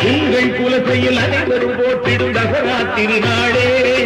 உங்கள் குலசையில் அனைவரும் போற்றிடும் தசரா திருநாளே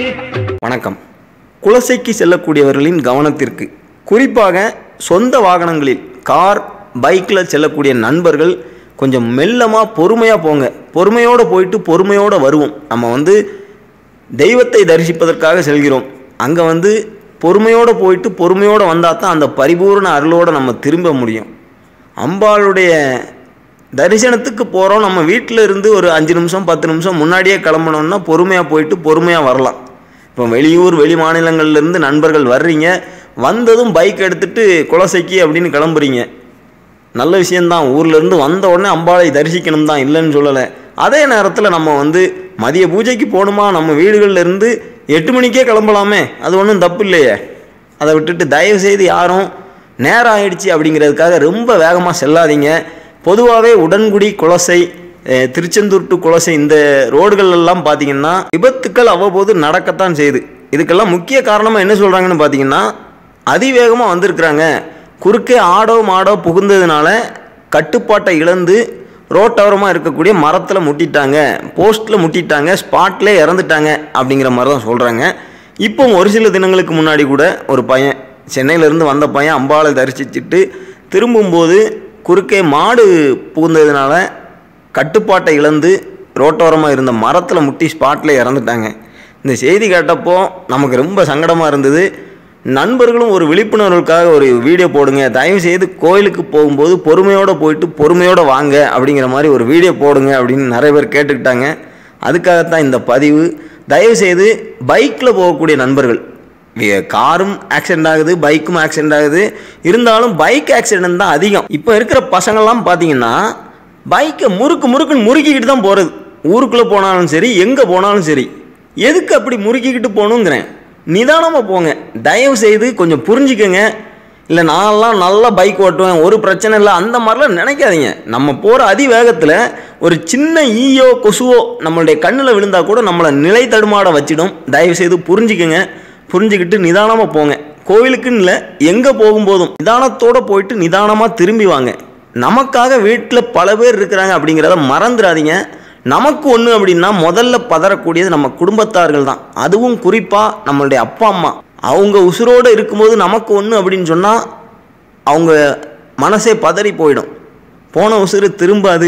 வணக்கம் குலசைக்கு செல்லக்கூடியவர்களின் கவனத்திற்கு குறிப்பாக சொந்த வாகனங்களில் கார் பைக்கில் செல்லக்கூடிய நண்பர்கள் கொஞ்சம் மெல்லமாக பொறுமையாக போங்க பொறுமையோடு போயிட்டு பொறுமையோடு வருவோம் நம்ம வந்து தெய்வத்தை தரிசிப்பதற்காக செல்கிறோம் அங்கே வந்து பொறுமையோடு போயிட்டு பொறுமையோடு வந்தால் தான் அந்த பரிபூர்ண அருளோடு நம்ம திரும்ப முடியும் அம்பாளுடைய தரிசனத்துக்கு போகிறோம் நம்ம வீட்டில் இருந்து ஒரு அஞ்சு நிமிஷம் பத்து நிமிஷம் முன்னாடியே கிளம்பணும்னா பொறுமையாக போயிட்டு பொறுமையாக வரலாம் இப்போ வெளியூர் வெளி மாநிலங்கள்லேருந்து நண்பர்கள் வர்றீங்க வந்ததும் பைக் எடுத்துகிட்டு குலசைக்கு அப்படின்னு கிளம்புறீங்க நல்ல விஷயந்தான் ஊர்லேருந்து வந்த உடனே அம்பாளை தரிசிக்கணும் தான் இல்லைன்னு சொல்லலை அதே நேரத்தில் நம்ம வந்து மதிய பூஜைக்கு போகணுமா நம்ம வீடுகள்ல இருந்து எட்டு மணிக்கே கிளம்பலாமே அது ஒன்றும் தப்பு இல்லையே அதை விட்டுட்டு தயவு செய்து யாரும் நேரம் ஆயிடுச்சு அப்படிங்கிறதுக்காக ரொம்ப வேகமாக செல்லாதீங்க பொதுவாகவே உடன்குடி குலசை அஹ், திருச்செந்தூர் டு குலசை இந்த ரோடுகள் எல்லாம் பார்த்தீங்கன்னா விபத்துக்கள் அவ்வப்போது நடக்கத்தான் செய்யுது இதுக்கெல்லாம் முக்கிய காரணமாக என்ன சொல்கிறாங்கன்னு பார்த்தீங்கன்னா அதிவேகமாக வந்திருக்கிறாங்க குறுக்கே ஆடோ மாடோ புகுந்ததுனால கட்டுப்பாட்டை இழந்து ரோட்டோரமாக இருக்கக்கூடிய மரத்தில் முட்டிட்டாங்க போஸ்ட்டில் முட்டிட்டாங்க ஸ்பாட்லே இறந்துட்டாங்க அப்படிங்கிற மாதிரி தான் சொல்கிறாங்க இப்போ ஒரு சில தினங்களுக்கு முன்னாடி கூட ஒரு பையன் சென்னையிலேருந்து வந்த பையன் அம்பாளை தரிசிச்சுட்டு திரும்பும்போது குறுக்கே மாடு புகுந்ததுனால கட்டுப்பாட்டை இழந்து ரோட்டோரமாக இருந்த மரத்தில் முட்டி ஸ்பாட்டில் இறந்துட்டாங்க இந்த செய்தி கேட்டப்போ நமக்கு ரொம்ப சங்கடமாக இருந்தது நண்பர்களும் ஒரு விழிப்புணர்வுக்காக ஒரு வீடியோ போடுங்க தயவு செய்து கோயிலுக்கு போகும்போது பொறுமையோடு போயிட்டு பொறுமையோடு வாங்க அப்படிங்கிற மாதிரி ஒரு வீடியோ போடுங்க அப்படின்னு நிறைய பேர் கேட்டுக்கிட்டாங்க அதுக்காகத்தான் இந்த பதிவு தயவு செய்து பைக்கில் போகக்கூடிய நண்பர்கள் வி- காரும் ஆக்சிடென்ட் ஆகுது பைக்கும் ஆக்சிடென்ட் ஆகுது இருந்தாலும் பைக் ஆக்சிடென்ட் தான் அதிகம் இப்போ இருக்கிற பசங்கள்லாம் பார்த்தீங்கன்னா பைக்கை முறுக்கு முறுக்குன்னு முறுக்கிக்கிட்டு தான் போகிறது ஊருக்குள்ளே போனாலும் சரி எங்கே போனாலும் சரி எதுக்கு அப்படி முறுக்கிக்கிட்டு போகணுங்கிறேன் நிதானமாக போங்க தயவு செய்து கொஞ்சம் புரிஞ்சுக்கங்க இல்லை நான்லாம் நல்லா பைக் ஓட்டுவேன் ஒரு பிரச்சனை இல்லை அந்த மாதிரிலாம் நினைக்காதீங்க நம்ம போகிற அதிவேகத்தில் ஒரு சின்ன ஈயோ கொசுவோ நம்மளுடைய கண்ணில் விழுந்தா கூட நம்மளை நிலை தடுமாட வச்சிடும் தயவு செய்து புரிஞ்சுக்கங்க புரிஞ்சுக்கிட்டு நிதானமாக போங்க கோவிலுக்குன்னு இல்லை எங்கே போகும்போதும் நிதானத்தோடு போயிட்டு நிதானமாக திரும்பி வாங்க நமக்காக வீட்டில் பல பேர் இருக்கிறாங்க அப்படிங்கிறத மறந்துடாதீங்க நமக்கு ஒன்று அப்படின்னா முதல்ல பதறக்கூடியது நம்ம குடும்பத்தார்கள் தான் அதுவும் குறிப்பாக நம்மளுடைய அப்பா அம்மா அவங்க உசுரோடு இருக்கும்போது நமக்கு ஒன்று அப்படின்னு சொன்னால் அவங்க மனசே பதறி போயிடும் போன உசுறு திரும்பாது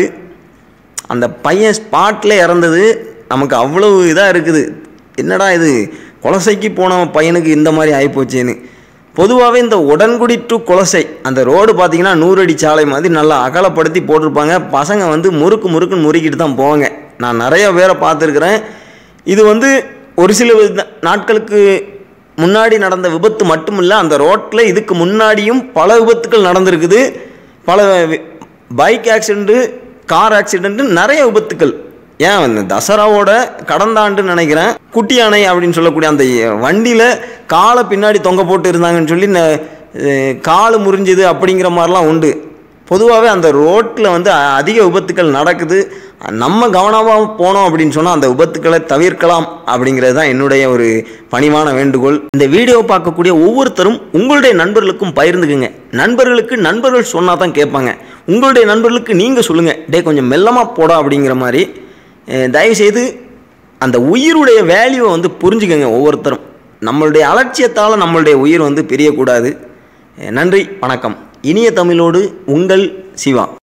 அந்த பையன் ஸ்பாட்டில் இறந்தது நமக்கு அவ்வளவு இதாக இருக்குது என்னடா இது குலசைக்கு போன பையனுக்கு இந்த மாதிரி ஆகிப்போச்சேன்னு பொதுவாகவே இந்த உடன்குடி டு குலசை அந்த ரோடு பார்த்தீங்கன்னா நூறு அடி சாலை மாதிரி நல்லா அகலப்படுத்தி போட்டிருப்பாங்க பசங்க வந்து முறுக்கு முறுக்குன்னு முறுக்கிட்டு தான் போவாங்க நான் நிறைய பேரை பார்த்துருக்குறேன் இது வந்து ஒரு சில வித- நாட்களுக்கு முன்னாடி நடந்த விபத்து மட்டும் இல்லை அந்த ரோட்டில் இதுக்கு முன்னாடியும் பல விபத்துக்கள் நடந்திருக்குது பல வி- பைக் ஆக்சிடெண்ட்டு கார் ஆக்சிடெண்ட்டு நிறைய விபத்துக்கள் ஏன் இந்த தசராவோட கடந்த ஆண்டு நினைக்கிறேன் குட்டி யானை அப்படின்னு சொல்லக்கூடிய அந்த வண்டியில் காலை பின்னாடி தொங்க போட்டு இருந்தாங்கன்னு சொல்லி ந- அஹ் கால் முறிஞ்சுது அப்படிங்கிற மாதிரிலாம் உண்டு பொதுவாகவே அந்த ரோட்டில் வந்து அ- அதிக விபத்துக்கள் நடக்குது நம்ம கவனமாக போனோம் அப்படின்னு சொன்னால் அந்த விபத்துக்களை தவிர்க்கலாம் அப்படிங்கிறது தான் என்னுடைய ஒரு பணிவான வேண்டுகோள் இந்த வீடியோ பார்க்கக்கூடிய ஒவ்வொருத்தரும் உங்களுடைய நண்பர்களுக்கும் பகிர்ந்துக்குங்க நண்பர்களுக்கு நண்பர்கள் சொன்னால் தான் கேட்பாங்க உங்களுடைய நண்பர்களுக்கு நீங்கள் சொல்லுங்கள் டே கொஞ்சம் மெல்லமாக போடா அப்படிங்கிற மாதிரி அஹ் தயவுசெய்து அந்த உயிருடைய வேல்யூவை வந்து புரிஞ்சுக்கங்க ஒவ்வொருத்தரும் நம்மளுடைய அலட்சியத்தால் நம்மளுடைய உயிர் வந்து பிரியக்கூடாது அஹ் நன்றி வணக்கம் இனிய தமிழோடு உங்கள் சிவா